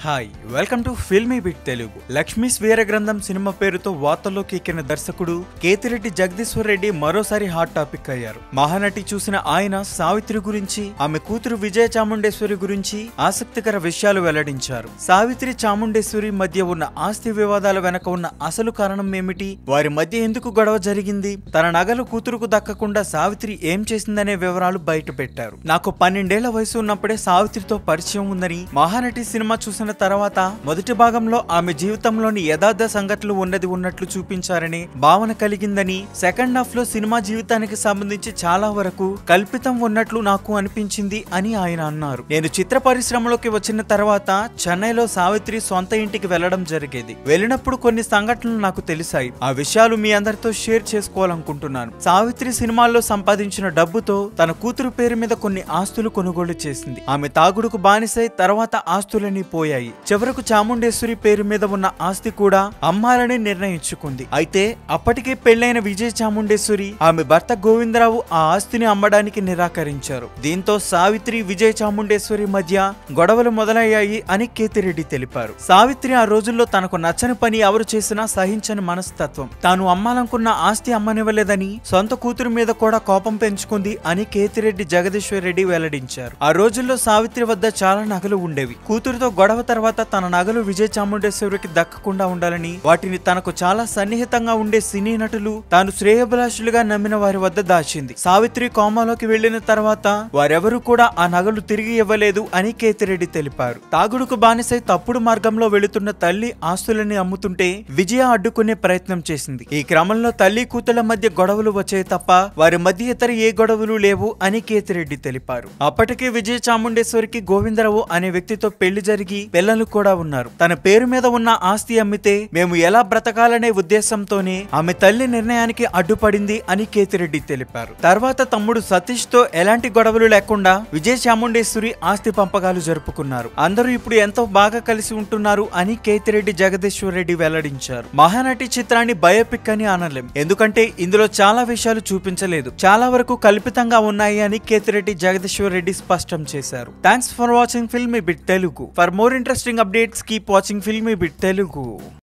hi welcome to Filmibeat Telugu Lakshmi స్వీర గ్రంథం cinema పేరుతో వార్తల్లోకి ఎక్కిన దర్శకుడు కేతిరెడ్డి జగదీశ్వర్ రెడ్డి మరోసారి హాట్ టాపిక్ అయ్యారు మహానటి చూసిన ఆయన సావిత్రి గురించి ఆమె కూతురు విజయ చాముండేశ్వరి గురించి ఆసక్తికర విషయాలు వెల్లడించారు సావిత్రి చాముండేశ్వరి మధ్య ఉన్న ఆస్తి వివాదాల వెనక ఉన్న అసలు కారణం ఏమిటి వారి మధ్య ఎందుకు గొడవ జరిగింది తన నగలు కూతురుకు దక్కకుండా సావిత్రి ఏం చేసిందనే వివరాలు బయట పెట్టారు నాకు పన్నెండేళ్ల వయసు ఉన్నప్పుడే సావిత్రితో పరిచయం ఉందని మహానటి సినిమా చూసిన తర్వాత మొదటి భాగంలో ఆమె జీవితంలోని యథార్థ సంఘటనలు ఉన్నది ఉన్నట్లు చూపించారని భావన కలిగిందని సెకండ్ హాఫ్ లో సినిమా జీవితానికి సంబంధించి చాలా వరకు కల్పితం ఉన్నట్లు నాకు అనిపించింది అని ఆయన అన్నారు నేను చిత్ర పరిశ్రమలోకి వచ్చిన తర్వాత చెన్నైలో సావిత్రి సొంత ఇంటికి వెళ్లడం జరిగేది వెళ్ళినప్పుడు కొన్ని సంఘటనలు నాకు తెలిసాయి ఆ విషయాలు మీ అందరితో షేర్ చేసుకోవాలనుకుంటున్నాను సావిత్రి సినిమాల్లో సంపాదించిన డబ్బుతో తన కూతురు పేరు మీద కొన్ని ఆస్తులు కొనుగోలు చేసింది ఆమె తాగుడుకు బానిసై తర్వాత ఆస్తులన్నీ పోయాయి చివరకు చాముండేశ్వరి పేరు మీద ఉన్న ఆస్తి కూడా అమ్మాలని నిర్ణయించుకుంది అయితే అప్పటికే పెళ్లైన విజయ చాముండేశ్వరి ఆమె భర్త గోవిందరావు ఆ ఆస్తిని అమ్మడానికి నిరాకరించారు దీంతో సావిత్రి విజయ చాముండేశ్వరి మధ్య గొడవలు మొదలయ్యాయి అని కేతిరెడ్డి తెలిపారు సావిత్రి ఆ రోజుల్లో తనకు నచ్చని పని ఎవరు చేసినా సహించని మనస్తత్వం తాను అమ్మాలనుకున్న ఆస్తి అమ్మనివ్వలేదని సొంత కూతురు మీద కూడా కోపం పెంచుకుంది అని కేతిరెడ్డి జగదీశ్వర్ రెడ్డి వెల్లడించారు ఆ రోజుల్లో సావిత్రి వద్ద చాలా నగలు ఉండేవి కూతురుతో గొడవ తర్వాత తన నగలు విజయ చాముండేశ్వరికి దక్కకుండా ఉండాలని వాటిని తనకు చాలా సన్నిహితంగా ఉండే సినీ నటులు తాను శ్రేయభిలాషులుగా నమ్మిన వారి వద్ద దాచింది సావిత్రి కోమాలోకి వెళ్లిన తర్వాత వారెవరూ కూడా ఆ నగలు తిరిగి ఇవ్వలేదు అని కేతిరెడ్డి తెలిపారు తాగుడుకు బానిసై తప్పుడు మార్గంలో వెళుతున్న తల్లి ఆస్తులని అమ్ముతుంటే విజయ అడ్డుకునే ప్రయత్నం చేసింది ఈ క్రమంలో తల్లి కూతుళ్ల మధ్య గొడవలు వచ్చాయి తప్ప వారి మధ్య ఇతర ఏ గొడవలు లేవు అని కేతిరెడ్డి తెలిపారు అప్పటికే విజయ చాముండేశ్వరికి గోవిందరావు అనే వ్యక్తితో పెళ్లి జరిగి పిల్లలు కూడా ఉన్నారు తన పేరు మీద ఉన్న ఆస్తి అమ్మితే మేము ఎలా బ్రతకాలనే ఉద్దేశంతోనే ఆమె తల్లి నిర్ణయానికి అడ్డుపడింది అని కేతిరెడ్డి తెలిపారు తర్వాత తమ్ముడు సతీష్ తో ఎలాంటి గొడవలు లేకుండా విజయ చాముండేశ్వరి ఆస్తి పంపకాలు జరుపుకున్నారు అందరూ ఇప్పుడు ఎంతో బాగా కలిసి ఉంటున్నారు అని కేతిరెడ్డి జగదీశ్వర్ రెడ్డి వెల్లడించారు మహానటి చిత్రాన్ని బయోపిక్ అని అనలేం ఎందుకంటే ఇందులో చాలా విషయాలు చూపించలేదు చాలా వరకు కల్పితంగా ఉన్నాయి అని కేతిరెడ్డి జగదీశ్వర్ రెడ్డి స్పష్టం చేశారు thanks for watching Filmibeat Telugu for more interesting updates keep watching Filmibeat Telugu